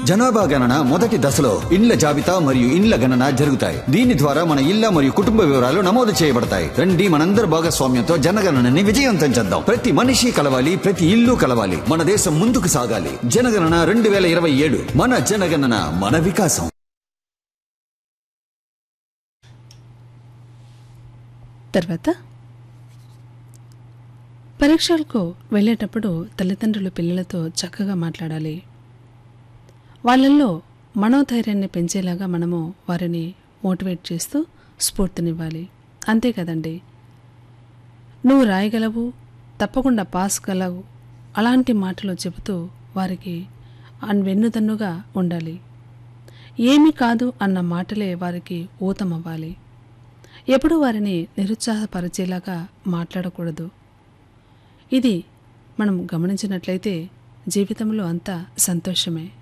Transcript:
జనాభా గణన మొదటి దశలో ఇండ్ల జాబితా మరియు ఇండ్ల గణన జరుగుతాయి దీని ద్వారా మన ఇళ్ల మరియు కుటుంబ వివరాలు నమోదు చేయబడతాయి రండి మనందరి భాగస్వామ్యంతో జనగణనని విజయవంతం చేద్దాం ప్రతి మనిషి కలవాలి ప్రతి ఇల్లు కలవాలి మన దేశం ముందుకు సాగాలి జనగణన రెండు వేల ఇరవై ఏడు మన జనగణన మన వికాసం తర్వాత పరీక్షలకు వెళ్ళేటప్పుడు తల్లిదండ్రులు పిల్లలతో చక్కగా మాట్లాడాలి వాళ్ళల్లో మనోధైర్యాన్ని పెంచేలాగా మనము వారిని మోటివేట్ చేస్తూ స్ఫూర్తినివ్వాలి అంతే కదండి నువ్వు రాయగలవు తప్పకుండా పాస్ గలవు అలాంటి మాటలు చెబుతూ వారికి అన్ వెన్నుదన్నుగా ఉండాలి ఏమీ కాదు అన్న మాటలే వారికి ఊతమవ్వాలి ఎప్పుడు వారిని నిరుత్సాహపరిచేలాగా మాట్లాడకూడదు ఇది మనం గమనించినట్లయితే జీవితంలో అంతా సంతోషమే